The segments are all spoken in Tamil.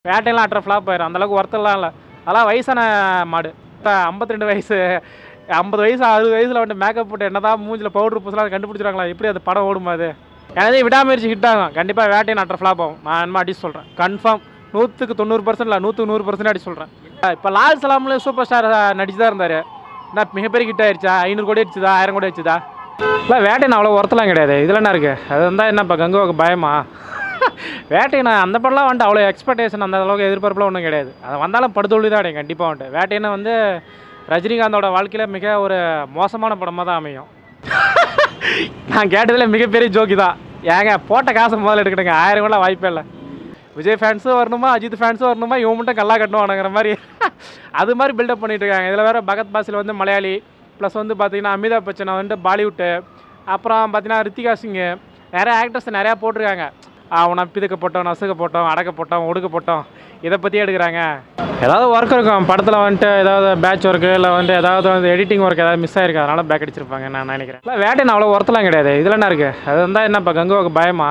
வேட்டையெல்லாம் அட்டர் ஃப்ளாப் ஆயிரும் அந்தளவுக்கு ஒர்த்தெல்லாம் இல்லை அதெல்லாம் வயசான மாடு இப்போ ஐம்பத்தி ரெண்டு வயசு ஐம்பது வயசு அறுபது வயசில் வந்து மேக்கப் போட்டு என்னதான் மூஞ்சில் பவுடர் பூசலாம் கண்டுபிடிச்சிருக்காங்களா எப்படி அது படம் ஓடுமா அது எனதே விடாமுயற்சி ஹிட் ஆகும் கண்டிப்பாக வேட்டையன் அட்டர் ஃப்ளாப் ஆகும் நான் என்ன அடிச்சு சொல்கிறேன் கன்ஃபார்ம் நூற்றுக்கு தொண்ணூறு பர்சன்ட் இல்லை நூற்றுக்கு நூறு பர்சன்ட் அடிச்சு சொல்கிறேன் இப்போ லால் சலாம்ல சூப்பர் ஸ்டார் நடிச்சு தான் இருந்தார் என்ன மிகப்பெரிய ஹிட் ஆயிடுச்சா ஐநூறு கோடி அடிச்சுதா ஆயிரம் கோடி அடிச்சுதா இல்லை வேட்டையன் அவ்வளோ ஒருத்தலாம் கிடையாது இதில் என்ன இருக்குது அது வந்தால் என்ன இப்போ கங்குவாக்கு பயமா வேட்டையனை அந்த படம்லாம் வந்துட்டு அவ்வளோ எக்ஸ்பெக்டேஷன் அந்த அளவுக்கு எதிர்பார்ப்புலாம் ஒன்றும் கிடையாது அது வந்தாலும் படுதோல்வி தான் அடையும் கண்டிப்பாக வந்துட்டு வேட்டையனை வந்து ரஜினிகாந்தோட வாழ்க்கையில் மிக ஒரு மோசமான படமாக தான் அமையும் நான் கேட்டதில் மிகப்பெரிய ஜோக்கி தான் ஏங்க போட்ட காசை முதல்ல எடுக்கணுங்க ஆயிரம் கூட வாய்ப்பே இல்லை விஜய் ஃபேன்ஸும் வரணுமா அஜித் ஃபேன்ஸும் வரணுமா இவன் மட்டும் கல்லா கட்டணுவானுங்கிற மாதிரி அது மாதிரி பில்டப் பண்ணிட்டு இருக்காங்க இதில் வேறு பகத் பாசில் வந்து மலையாளி ப்ளஸ் வந்து பார்த்தீங்கன்னா அமிதாப் பச்சன் வந்து பாலிவுட்டு அப்புறம் பார்த்தீங்கன்னா ரித்திகா சிங்கு நிறைய ஆக்டர்ஸ் நிறையா போட்டிருக்காங்க அவனை பிதுக்கப்பட்டோம் நசுக்கப்பட்டோம் அடக்கப்பட்டோம் ஒடுக்கப்பட்டோம் இதை பற்றி எடுக்கிறாங்க ஏதாவது ஒர்க் இருக்கும் படத்தில் வந்துட்டு ஏதாவது பேட்ச் ஒர்க்கு இல்லை வந்துட்டு ஏதாவது வந்து எடிட்டிங் ஒர்க் ஏதாவது மிஸ் ஆயிருக்கு அதனால பேக் அடிச்சிருப்பாங்க நான் நினைக்கிறேன் இல்லை வேட்டையன் அவ்வளோ ஒர்த்தலாம் கிடையாது இதில் என்ன இருக்குது அது வந்தால் என்ன இப்போ கங்குவாக்கு பயமா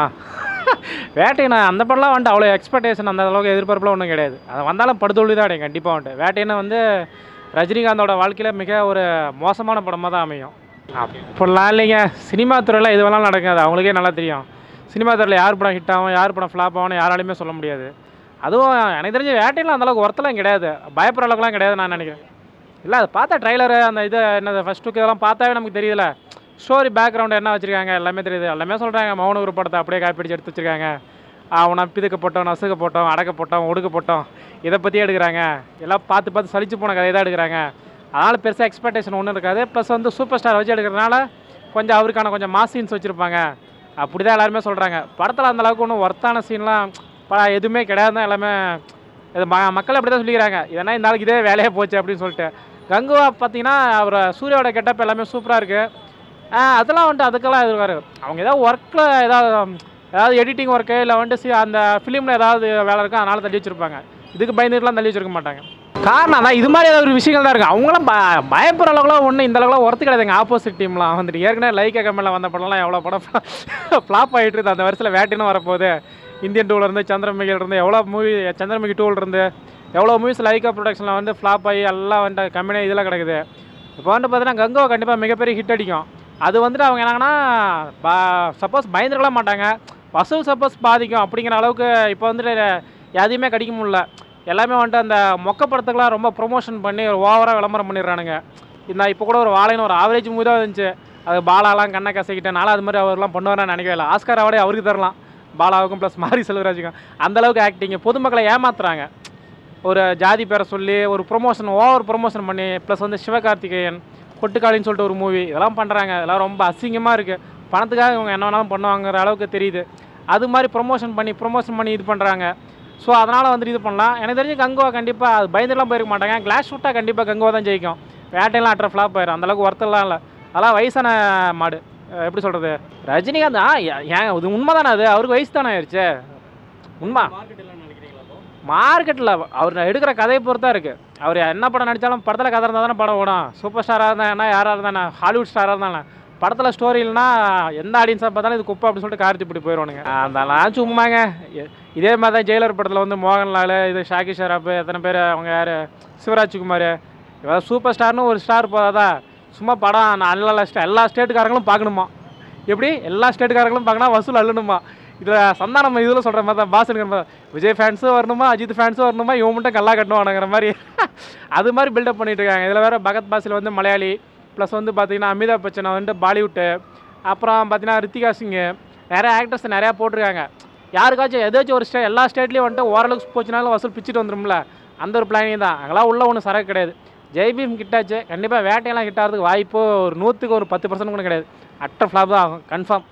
வேட்டையனை அந்த படம்லாம் வந்துட்டு அவ்வளோ எக்ஸ்பெக்டேஷன் அந்த அளவுக்கு எதிர்பார்ப்புலாம் ஒன்றும் கிடையாது அது வந்தாலும் படுதோல்வி தான் அடையும் கண்டிப்பாக வந்துட்டு வேட்டையனை வந்து ரஜினிகாந்தோட வாழ்க்கையில் மிக ஒரு மோசமான படமாக தான் அமையும் அப்படிலாம் இல்லைங்க சினிமா துறையில் இது வேணாலும் நடக்காது அவங்களுக்கே நல்லா தெரியும் சினிமா துறையில் யார் படம் ஹிட் ஆகும் யார் படம் ஃப்ளாப் ஆகும்னு யாராலையுமே சொல்ல முடியாது அதுவும் எனக்கு தெரிஞ்ச வேட்டையெல்லாம் அந்தளவுக்கு ஒர்த்தெல்லாம் கிடையாது பயப்படுற அளவுக்குலாம் கிடையாது நான் நினைக்கிறேன் இல்லை அது பார்த்தா ட்ரைலரு அந்த இது என்னது ஃபஸ்ட் லுக் இதெல்லாம் பார்த்தாவே நமக்கு தெரியல ஸ்டோரி பேக்ரவுண்ட் என்ன வச்சுருக்காங்க எல்லாமே தெரியுது எல்லாமே சொல்கிறாங்க மௌன ஒரு படத்தை அப்படியே காப்பி அடிச்சு எடுத்து வச்சுருக்காங்க அவனை பிதுக்கப்பட்டோம் நசுக்கப்பட்டோம் அடக்கப்பட்டோம் ஒடுக்கப்பட்டோம் இதை பற்றி எடுக்கிறாங்க எல்லாம் பார்த்து பார்த்து சலிச்சு போன கதையை தான் எடுக்கிறாங்க அதனால் பெருசாக எக்ஸ்பெக்டேஷன் ஒன்றும் இருக்காது ப்ளஸ் வந்து சூப்பர் ஸ்டார் வச்சு எடுக்கிறதுனால கொஞ்சம் அவருக்கான கொஞ்சம் மாஸ் சீன்ஸ் வச்சுருப்பாங்க அப்படி தான் எல்லாருமே சொல்கிறாங்க படத்தில் அந்த அளவுக்கு ஒன்றும் ஒர்த்தான சீன்லாம் ப எதுவுமே கிடையாது தான் எல்லாமே இது ம மக்கள் அப்படி தான் சொல்லிக்கிறாங்க இதனால் இந்த நாளைக்கு இதே வேலையே போச்சு அப்படின்னு சொல்லிட்டு கங்குவா பார்த்தீங்கன்னா அவர் சூர்யாவோட கெட்டப் எல்லாமே சூப்பராக இருக்குது அதெல்லாம் வந்துட்டு அதுக்கெல்லாம் எதிர்பாரு அவங்க ஏதாவது ஒர்க்கில் ஏதாவது ஏதாவது எடிட்டிங் ஒர்க்கு இல்லை வந்துட்டு சி- அந்த ஃபிலிமில் ஏதாவது வேலை இருக்கும் அதனால தள்ளி வச்சிருப்பாங்க இதுக்கு பயந்துட்டுலாம் தள்ளி வச்சிருக்க மாட்டாங்க காரணம் அதான் இது மாதிரி ஏதாவது ஒரு விஷயங்கள் தான் இருக்கும் அவங்களாம் ப பயப்படுற அளவுக்குலாம் ஒன்றும் இந்த அளவுக்குலாம் ஒர்த்து கிடையாதுங்க ஆப்போசிட் டீம்லாம் வந்துட்டு ஏற்கனவே லைக்கா கம்மியில் வந்த படம்லாம் எவ்வளோ படம் ஃப்ளாப் ஆகிட்டு இருந்து அந்த வருஷத்தில் வேட்டின்னு வரப்போகுது இந்தியன் டூவில் இருந்து சந்திரமுகியில் இருந்து எவ்வளோ மூவி சந்திரமுகி டூவில் இருந்து எவ்வளோ மூவிஸ் லைக்கா ப்ரொடக்ஷனில் வந்து ஃப்ளாப் ஆகி எல்லாம் வந்துட்டு கம்பெனி இதெல்லாம் கிடக்குது இப்போ வந்துட்டு பார்த்தீங்கன்னா கங்கோ கண்டிப்பாக மிகப்பெரிய ஹிட் அடிக்கும் அது வந்துட்டு அவங்க என்னங்கன்னா சப்போஸ் பயந்துருக்கலாம் மாட்டாங்க வசூல் சப்போஸ் பாதிக்கும் அப்படிங்கிற அளவுக்கு இப்போ வந்துட்டு எதையுமே கடிக்க முடியல எல்லாமே வந்துட்டு அந்த மொக்க படத்துக்கெலாம் ரொம்ப ப்ரொமோஷன் பண்ணி ஒரு ஓவராக விளம்பரம் பண்ணிடுறானுங்க இந்த இப்போ கூட ஒரு வாழைன்னு ஒரு ஆவரேஜ் மூவி தான் இருந்துச்சு அது பாலாலாம் கண்ணை கசக்கிட்டனால அது மாதிரி அவர்லாம் பண்ணுவார்னு நினைக்கவே இல்லை ஆஸ்கார் அவார்டே அவருக்கு தரலாம் பாலாவுக்கும் ப்ளஸ் மாரி செல்வராஜுக்கும் அந்த அளவுக்கு ஆக்டிங் பொதுமக்களை ஏமாத்துறாங்க ஒரு ஜாதி பேரை சொல்லி ஒரு ப்ரொமோஷன் ஓவர் ப்ரொமோஷன் பண்ணி ப்ளஸ் வந்து சிவகார்த்திகேயன் கொட்டுக்காளின்னு சொல்லிட்டு ஒரு மூவி இதெல்லாம் பண்ணுறாங்க இதெல்லாம் ரொம்ப அசிங்கமாக இருக்குது பணத்துக்காக இவங்க என்ன வேணாலும் பண்ணுவாங்கிற அளவுக்கு தெரியுது அது மாதிரி ப்ரொமோஷன் பண்ணி ப்ரொமோஷன் பண்ணி இது பண்ணுறாங்க ஸோ அதனால் வந்துட்டு இது பண்ணலாம் எனக்கு தெரிஞ்சு கங்குவா கண்டிப்பாக அது பயந்துலாம் போயிருக்க மாட்டாங்க கிளாஸ் ஷூட்டாக கண்டிப்பாக கங்குவா தான் ஜெயிக்கும் வேட்டையெல்லாம் அட்டர் ஃப்ளாப் ஆயிரும் அந்தளவுக்கு ஒர்த்தெல்லாம் இல்லை அதெல்லாம் வயசான மாடு அஹ் எப்படி சொல்கிறது ரஜினிகாந்த் ஆ ஏ- ஏன் இது உண்மை தானே அது அவருக்கு வயசு தானே ஆயிடுச்சு உண்மை மார்க்கெட்டில் அவர் எடுக்கிற கதையை பொறுத்தா இருக்குது அவர் என்ன படம் நடித்தாலும் படத்தில் கதை இருந்தால் தானே படம் ஓடும் சூப்பர் ஸ்டாராக இருந்தா யாராக இருந்தானே ஹாலிவுட் ஸ்டாராக இருந்தானே படத்தில் ஸ்டோரி இல்லைனா எந்த ஆடியன்ஸாக பார்த்தாலும் இது குப்பை அப்படின்னு சொல்லிட்டு கார்த்தி இப்படி போயிடுவானுங்க அதெல்லாம் சும்மாங்க இ- இதே மாதிரி தான் ஜெயிலர் படத்தில் வந்து மோகன்லால் இது ஷாக்கி ஷராப் எத்தனை பேர் அவங்க யார் சிவராஜ்குமார் இவன் சூப்பர் ஸ்டார்னு ஒரு ஸ்டார் போதாதா சும்மா படம் நல்ல ஸ்டே எல்லா ஸ்டேட்டுக்காரங்களும் பார்க்கணுமா எப்படி எல்லா ஸ்டேட்டுக்காரங்களும் பார்க்கணும் வசூல் அள்ளணுமா இதில் சந்தானம் இதில் சொல்கிற மாதிரி தான் பாசனுங்கிற மாதிரி விஜய் ஃபேன்ஸும் வரணுமா அஜித் ஃபேன்ஸும் வரணுமா இவன் மட்டும் கல்லா கட்டணுவானுங்கிற மாதிரி அது மாதிரி பில்டப் பண்ணிட்டு இருக்காங்க இதில் வேறு பகத் பாசில் வந்து மலையாளி ப்ளஸ் வந்து பார்த்தீங்கன்னா அமிதாப் பச்சன் வந்து பாலிவுட்டு அப்புறம் பார்த்தீங்கன்னா ரித்திகா சிங்கு நிறைய ஆக்டர்ஸ் நிறையா போட்டிருக்காங்க யாருக்காச்சும் ஏதாச்சும் ஒரு ஸ்டே எல்லா ஸ்டேட்லேயும் வந்துட்டு ஓரளவுக்கு போச்சுனாலும் வசூல் பிச்சுட்டு வந்துரும்ல அந்த ஒரு பிளானிங் தான் அங்கெல்லாம் உள்ள ஒன்றும் சரக்கு கிடையாது ஜெய்பீம் கிட்டாச்சு கண்டிப்பாக வேட்டையெல்லாம் ஹிட் ஆகிறதுக்கு வாய்ப்பு ஒரு நூற்றுக்கு ஒரு பத்து பர்சன்ட் கூட கிடையாது அட்டர் ஃப்ளாப் தான் ஆகும் கன்ஃபார்ம்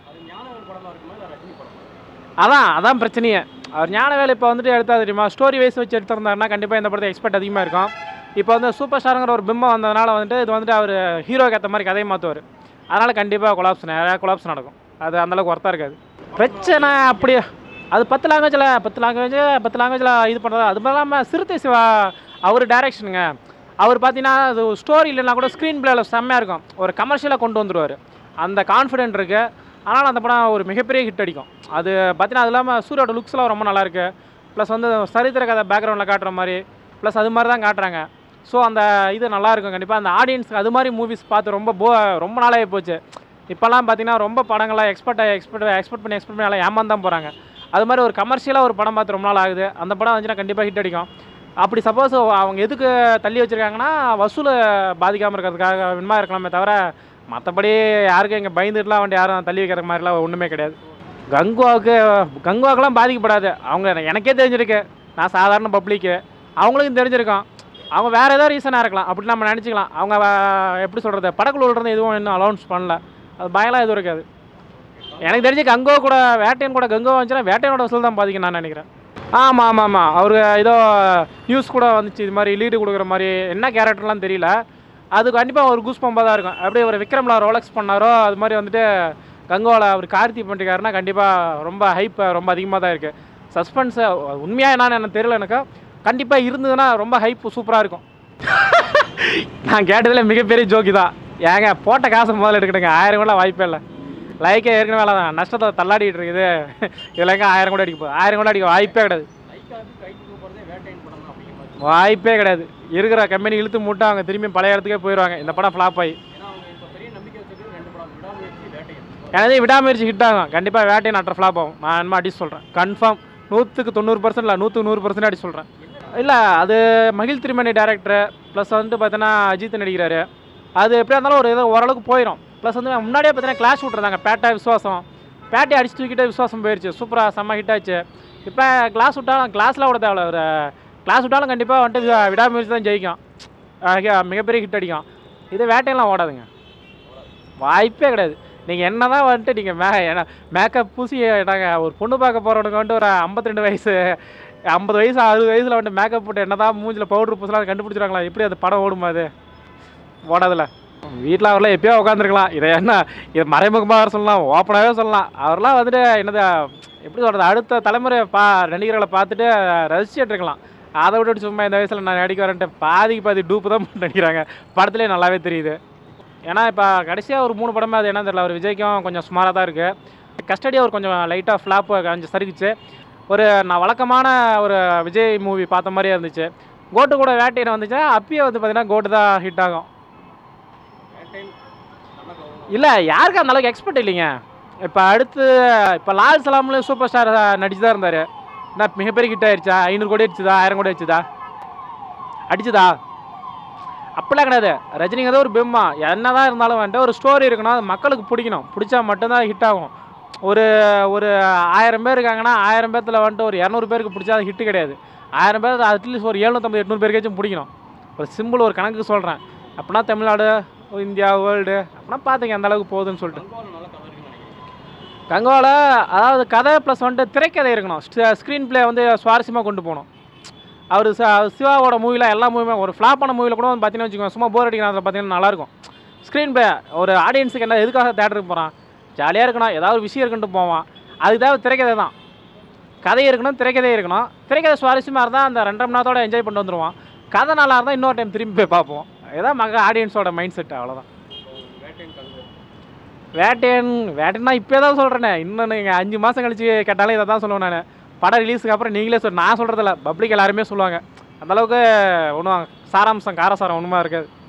அதான் அதான் பிரச்சனையே அவர் ஞானவேல் இப்போ வந்துட்டு எடுத்தா தெரியுமா ஸ்டோரி வைஸ் வச்சு எடுத்திருந்தாருன்னா கண்டிப்பாக இந்த படத்தை எக்ஸ்பெக்ட் அதிகமாக இருக்கும் இப்போ வந்து சூப்பர் ஸ்டாருங்கிற ஒரு பிம்பம் வந்ததுனால வந்துட்டு இது வந்துட்டு அவர் ஹீரோக்கு ஏற்ற மாதிரி கதையை மாற்றுவார் அதனால் கண்டிப்பாக கொலாப்ஸ் நிறையா கொலாப்ஸ் நடக்கும் அது அந்தளவுக்கு ஒர்த்தாக இருக்காது பிரச்சனை அப்படி அது பத்து லாங்குவேஜில் பத்து லாங்குவேஜ் பத்து லாங்குவேஜில் இது பண்ணுறது அது மட்டும் இல்லாமல் சிறுத்தை சிவா அவர் டைரக்ஷனுங்க அவர் பார்த்தீங்கன்னா அது ஸ்டோரி இல்லைன்னா கூட ஸ்க்ரீன் பிளேல செம்மையாக இருக்கும் ஒரு கமர்ஷியலாக கொண்டு வந்துருவார் அந்த கான்ஃபிடென்ட் இருக்குது அதனால் அந்த படம் ஒரு மிகப்பெரிய ஹிட் அடிக்கும் அது பார்த்தீங்கன்னா அது இல்லாமல் சூர்யோட லுக்ஸ்லாம் ரொம்ப நல்லா இருக்கு ப்ளஸ் வந்து சரித்திர கதை பேக்ரவுண்டில் காட்டுற மாதிரி ப்ளஸ் அது மாதிரி தான் காட்டுறாங்க ஸோ அந்த இது நல்லா இருக்கும் கண்டிப்பாக அந்த ஆடியன்ஸ்க்கு அது மாதிரி மூவிஸ் பார்த்து ரொம்ப போ ரொம்ப நாளாகி போச்சு இப்போல்லாம் பார்த்தீங்கன்னா ரொம்ப படங்களாக எக்ஸ்பெக்ட் எக்ஸ்பெக்ட் எக்ஸ்பெக்ட் பண்ணி எக்ஸ்பெக்ட் பண்ணி எல்லாம் ஏமாந்து தான் போகிறாங்க அது மாதிரி ஒரு கமர்ஷியலாக ஒரு படம் பார்த்து ரொம்ப நாள் ஆகுது அந்த படம் வந்துச்சுன்னா கண்டிப்பாக ஹிட் அடிக்கும் அப்படி சப்போஸ் அவங்க எதுக்கு தள்ளி வச்சுருக்காங்கன்னா வசூல் பாதிக்காமல் இருக்கிறதுக்காக வேணுமா இருக்கலாமே தவிர மற்றபடி யாருக்கும் இங்கே பயந்துட்டுலாம் வந்து யாரும் தள்ளி வைக்கிற மாதிரிலாம் ஒன்றுமே கிடையாது கங்குவாவுக்கு கங்குவாக்கெல்லாம் பாதிக்கப்படாது அவங்க எனக்கே தெரிஞ்சிருக்கு நான் சாதாரண பப்ளிக்கு அவங்களுக்கும் தெரிஞ்சிருக்கும் அவங்க வேறு ஏதோ ரீசனாக இருக்கலாம் அப்படி நம்ம நினச்சிக்கலாம் அவங்க வ- எப்படி சொல்கிறது படக்குழுவிலிருந்து எதுவும் இன்னும் அலௌன்ஸ் பண்ணல அது பயம்லாம் எதுவும் இருக்காது எனக்கு தெரிஞ்சு கங்கோ கூட வேட்டையன் கூட கங்கோ வந்துச்சுன்னா வேட்டையனோட வசூல் தான் பாதிக்கும் நான் நினைக்கிறேன் ஆமாம் ஆமாம் ஆமாம் அவரு ஏதோ நியூஸ் கூட வந்துச்சு இது மாதிரி லீடு கொடுக்குற மாதிரி என்ன கேரக்டர்லாம் தெரியல அது கண்டிப்பாக ஒரு கூஸ் பம்பாக தான் இருக்கும் அப்படியே ஒரு விக்ரம்ல ரோலக்ஸ் பண்ணாரோ அது மாதிரி வந்துட்டு கங்கோவில் அவர் கார்த்தி பண்ணிருக்காருன்னா கண்டிப்பாக ரொம்ப ஹைப் ரொம்ப அதிகமாக தான் இருக்குது சஸ்பென்ஸு உண்மையாக என்னன்னு எனக்கு தெரியல எனக்கு கண்டிப்பாக இருந்ததுன்னா ரொம்ப ஹைப் சூப்பராக இருக்கும் நான் கேட்டதில் மிகப்பெரிய ஜோக்கி தான் ஏங்க போட்ட காசை முதல்ல எடுக்கணுங்க ஆயிரம் கூட வாய்ப்பே இல்லை லைக்கே ஏற்கனவே வேலை தான் நஷ்டத்தை தள்ளாடிட்டு இருக்குது இதில் எங்க ஆயிரம் கூட அடிக்க போகுது ஆயிரம் கூட அடிக்க வாய்ப்பே கிடையாது வாய்ப்பே கிடையாது இருக்கிற கம்பெனி இழுத்து மூட்டை அவங்க திரும்பி பழைய இடத்துக்கே போயிடுவாங்க இந்த படம் ஃப்ளாப் ஆகி எனது விடாமுயற்சி ஹிட் ஆகும் கண்டிப்பாக வேட்டையன் அட்டர் ஃப்ளாப் ஆகும் நான் என்னமா அடிச்சு சொல்கிறேன் கன்ஃபார்ம் நூற்றுக்கு தொண்ணூறு பர்சன்ட் இல்லை நூற்றுக்கு நூறு பர்சன்ட் அடிச்சு சொல்கிறேன் இல்லை அது மகிழ் திருமணி டேரக்டர் ப்ளஸ் வந்து பார்த்தீங்கன்னா அஜித் நடிக்கிறாரு அது எப்படியா இருந்தாலும் ஒரு ஏதோ ஓரளவுக்கு போயிடும் ப்ளஸ் வந்து முன்னாடியே பார்த்தீங்கன்னா கிளாஸ் விட்ருந்தாங்க பேட்டா விசுவாசம் பேட்டை அடிச்சு தூக்கிட்டு விசுவாசம் போயிடுச்சு சூப்பராக செம்ம ஹிட் ஆச்சு இப்போ கிளாஸ் விட்டாலும் கிளாஸில் விட தேவையில்ல ஒரு கிளாஸ் விட்டாலும் கண்டிப்பாக வந்துட்டு வி- விடாமுயற்சி தான் ஜெயிக்கும் அஹ் மிகப்பெரிய ஹிட் அடிக்கும் இது வேட்டையெல்லாம் ஓடாதுங்க வாய்ப்பே கிடையாது நீங்கள் என்ன தான் வந்துட்டு நீங்கள் மே என்ன மேக்கப் பூசி நாங்க ஒரு பொண்ணு பார்க்க போகிறவனுக்கு வந்துட்டு ஒரு 52 வயசு ஐம்பது வயசு அறுபது வயசில் வந்துட்டு மேக்கப் போட்டு என்ன தான் மூஞ்சில் பவுடர் பூசலாம் கண்டுபிடிச்சிருவாங்களா எப்படி அது படம் ஓடுமா அது ஓடாதுல வீட்டில் அவர்லாம் எப்பயோ உட்காந்துருக்கலாம் இதை என்ன இது மறைமுகமாக சொல்லலாம் ஓப்பனாகவே சொல்லலாம் அவர்லாம் வந்துட்டு என்னது எப்படி சொல்கிறது அடுத்த தலைமுறை பா நடிகர்களை பார்த்துட்டு ரசிச்சுட்டு இருக்கலாம் அதை விட்டுட்டு சும்மா இந்த வயசில் நான் நடிக்க வரேன்ட்டு பாதிக்கு பாதி டூப்பு தான் போட்டு நடிக்கிறாங்க படத்துலேயே நல்லாவே தெரியுது ஏன்னா இப்போ கடைசியாக ஒரு மூணு படமே அது என்ன தெரியல அவர் விஜய்க்கும் கொஞ்சம் சுமாராக தான் இருக்குது கஸ்டடி அவர் கொஞ்சம் லைட்டாக ஃப்ளாப் கொஞ்சம் சறுக்குச்சு ஒரு நான் வழக்கமான ஒரு விஜய் மூவி பார்த்த மாதிரியே இருந்துச்சு கோட்டு கூட வேட்டையன் வந்துச்சுன்னா அப்பயே வந்து பார்த்தீங்கன்னா கோட்டு தான் ஹிட் ஆகும் இல்லை யாருக்கும் அந்த அளவுக்கு எக்ஸ்பெக்ட் இல்லைங்க இப்போ அடுத்து இப்போ லால் சலாம்ல சூப்பர் ஸ்டார் நடிச்சு தான் இருந்தார் என்ன மிகப்பெரிய ஹிட் ஆயிடுச்சா ஐநூறு கோடி அடிச்சுதா ஆயிரம் கோடி அடிச்சுதா அடிச்சுதா அப்படிலாம் கிடையாது ரஜினிங்க தான் ஒரு பிம்மா என்ன தான் இருந்தாலும் வந்துட்டு ஒரு ஸ்டோரி இருக்கணும் அது மக்களுக்கு பிடிக்கணும் பிடிச்சா மட்டும்தான் ஹிட் ஆகும் ஒரு ஒரு ஆயிரம் பேர் இருக்காங்கன்னா ஆயிரம் பேர்த்தில் வந்துட்டு ஒரு இரநூறு பேருக்கு பிடிச்சா அது ஹிட்டு கிடையாது ஆயிரம் பேர் அட்லீஸ்ட் ஒரு எழுநூற்றம்பது எட்நூறு பேருக்காச்சும் பிடிக்கணும் ஒரு சிம்பிள் ஒரு கணக்கு சொல்கிறேன் அப்படின்னா தமிழ்நாடு இந்தியா வேர்ல்டு அப்படின்னா பார்த்துங்க எந்த அளவுக்கு போகுதுன்னு சொல்லிட்டு கங்கோல அதாவது கதை ப்ளஸ் வந்துட்டு திரைக்கதை இருக்கணும் ஸ்க்ரீன் ப்ளே வந்து சுவாரஸ்யமாக கொண்டு போகணும் அவர் சிவாவோட மூவியில் எல்லா மூவியுமே ஒரு ஃப்ளாப்பான மூவியில் கூட வந்து பார்த்தீங்கன்னா வச்சுக்கோங்க சும்மா போர் அடிக்கணும் அதில் பார்த்தீங்கன்னா நல்லாயிருக்கும் ஸ்க்ரீன் ப்ளே ஒரு ஆடியன்ஸுக்கு என்ன எதுக்காக தேட்டருக்கு போகிறான் ஜாலியாக இருக்கணும் ஏதாவது ஒரு விஷயம் இருக்குன்ட்டு போவான் அதுக்கு தேவை திரைக்கதை தான் கதை இருக்கணும் திரைக்கதை இருக்கணும் திரைக்கதை சுவாரஸ்யமாக இருந்தால் அந்த ரெண்டரை மணி நேரத்தோட என்ஜாய் பண்ணிட்டு வந்துடுவான் கதை நல்லா இருந்தால் இன்னொரு டைம் திரும்பி போய் பார்ப்போம் இதான் மக ஆடியன்ஸோட மைண்ட் செட் அவ்வளோதான் வேட்டையன் வேட்டையன்னா இப்போ தான் சொல்கிறேனே இன்னும் நீங்கள் அஞ்சு மாதம் கழிச்சு கேட்டாலும் இதை தான் சொல்லுவேன் நான் படம் ரிலீஸுக்கு அப்புறம் நீங்களே சொல் நான் சொல்கிறதில்ல பப்ளிக் எல்லாருமே சொல்லுவாங்க அந்தளவுக்கு ஒன்றும் சாராம்சம் காரசாரம் ஒன்றுமா இருக்காது